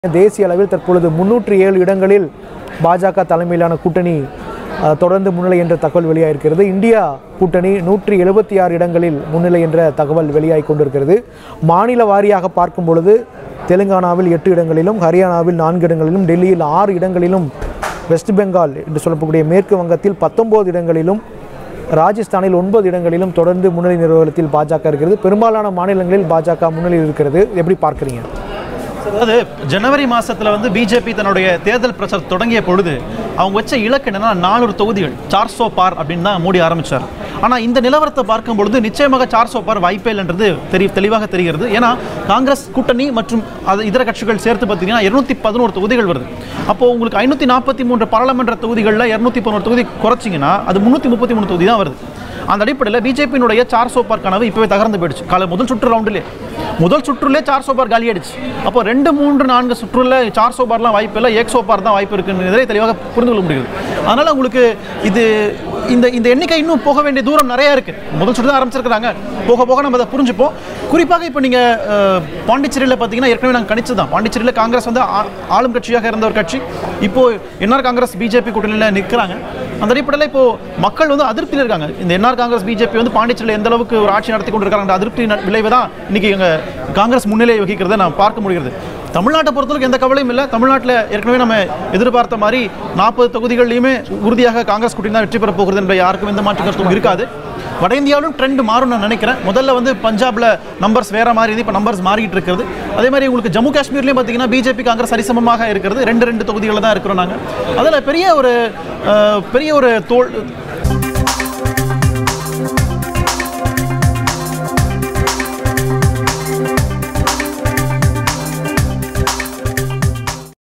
தேசிய அளவில் தற்பொழுது முன்னூற்றி ஏழு இடங்களில் பாஜக தலைமையிலான கூட்டணி அஹ், தொடர்ந்து முன்னிலை என்ற தகவல் வெளியாயிருக்கிறது இந்தியா கூட்டணி நூற்றி எழுபத்தி ஆறு இடங்களில் முன்னிலை என்ற தகவல் வெளியாகி கொண்டிருக்கிறது மாநில வாரியாக பார்க்கும் பொழுது தெலுங்கானாவில் எட்டு இடங்களிலும் ஹரியானாவில் நான்கு இடங்களிலும் டெல்லியில் ஆறு இடங்களிலும் வெஸ்ட் பெங்கால் என்று சொல்லக்கூடிய மேற்கு வங்கத்தில் பத்தொன்பது இடங்களிலும் ராஜஸ்தானில் ஒன்பது இடங்களிலும் தொடர்ந்து முன்னிலை நிறுவனத்தில் பாஜக இருக்கிறது பெரும்பாலான மாநிலங்களில் பாஜக முன்னிலையில் இருக்கிறது எப்படி பார்க்குறீங்க அதாவது ஜனவரி மாசத்துல வந்து பிஜேபி தன்னுடைய தேர்தல் பிரச்சாரம் தொடங்கிய பொழுது அவங்க வச்ச இலக்கு என்னன்னா நானூறு தொகுதிகள் சார்சோ பார் அப்படின்னு தான் மூடி ஆரம்பிச்சார் ஆனா இந்த நிலவரத்தை பார்க்கும் பொழுது நிச்சயமாக சார்சோ பார் வாய்ப்பே இல்லைன்றது தெரி தெளிவாக தெரிகிறது ஏன்னா காங்கிரஸ் கூட்டணி மற்றும் அது இதர கட்சிகள் சேர்த்து பார்த்தீங்கன்னா இருநூத்தி பதினோரு தொகுதிகள் வருது அப்போ உங்களுக்கு ஐநூத்தி நாற்பத்தி மூன்று பாராளுமன்ற தொகுதிகளில் இருநூத்தி பதினோரு தொகுதி குறைச்சிங்கன்னா அது முன்னூத்தி முப்பத்தி மூணு தொகுதி தான் வருது அந்த அடிப்படையில் பிஜேபியினுடைய சார் சோப்பார் கனவு இப்போவே தகர்ந்து போயிடுச்சு கால முதல் சுற்று ரவுண்டிலே முதல் சுற்றுலே சார் சோபார் காலியாயிடுச்சு அப்போ ரெண்டு மூன்று நான்கு சுற்றுல சார் சோபார்லாம் வாய்ப்பு இல்லை ஏக் சோபார் தான் வாய்ப்பு இருக்குன்றதை தெளிவாக புரிந்து கொள்ள முடியுது அதனால் உங்களுக்கு இது இந்த இந்த எண்ணிக்கை இன்னும் போக வேண்டிய தூரம் நிறைய இருக்கு முதல் சுற்று தான் ஆரம்பிச்சிருக்கிறாங்க போக போக நம்ம அதை புரிஞ்சுப்போம் குறிப்பாக இப்போ நீங்கள் பாண்டிச்சேரியில் பார்த்தீங்கன்னா ஏற்கனவே நாங்கள் கணிச்சு தான் பாண்டிச்சேரியில் காங்கிரஸ் வந்து ஆ- ஆளும் கட்சியாக இருந்த ஒரு கட்சி இப்போ என்ஆர் காங்கிரஸ் பிஜேபி கூட்டணியில் நிற்கிறாங்க அந்த அடிப்படையில் இப்போ மக்கள் வந்து அதிருப்தியில் இருக்காங்க இந்த என்ஆர் காங்கிரஸ் பிஜேபி வந்து பாண்டிச்சேரியில் எந்த அளவுக்கு ஒரு ஆட்சி நடத்தி கொண்டு இருக்காங்க அதிருப்தி ந- விளைவு தான் இன்னைக்கு எங்க காங்கிரஸ் முன்னிலை வகிக்கிறதை நான் பார்க்க முடிகிறது தமிழ்நாட்டை பொறுத்தவரைக்கும் எந்த கவலையும் இல்லை தமிழ்நாட்டில் ஏற்கனவே நம்ம எதிர்பார்த்த மாதிரி நாற்பது தொகுதிகள்லையுமே உறுதியாக காங்கிரஸ் கூட்டணி தான் வெற்றி பெற போகிறது என்ற யாருக்கும் எந்த மாற்று கருத்தும் இருக்காது வட இந்தியாவிலும் ட்ரெண்ட் மாறும் நான் நினைக்கிறேன் முதல்ல வந்து பஞ்சாப்ல நம்பர்ஸ் வேற மாதிரி இருந்து இப்போ நம்பர்ஸ் மாறிட்டு இருக்கிறது அதே மாதிரி உங்களுக்கு ஜம்மு காஷ்மீர்லையும் பார்த்தீங்கன்னா பிஜேபி காங்கிரஸ் சரிசமமாக இருக்கிறது ரெண்டு ரெண்டு தொகுதிகளில் தான் இருக்கிறோம் நாங்கள் அதில் பெரிய ஒரு அஹ், பெரிய ஒரு தோல்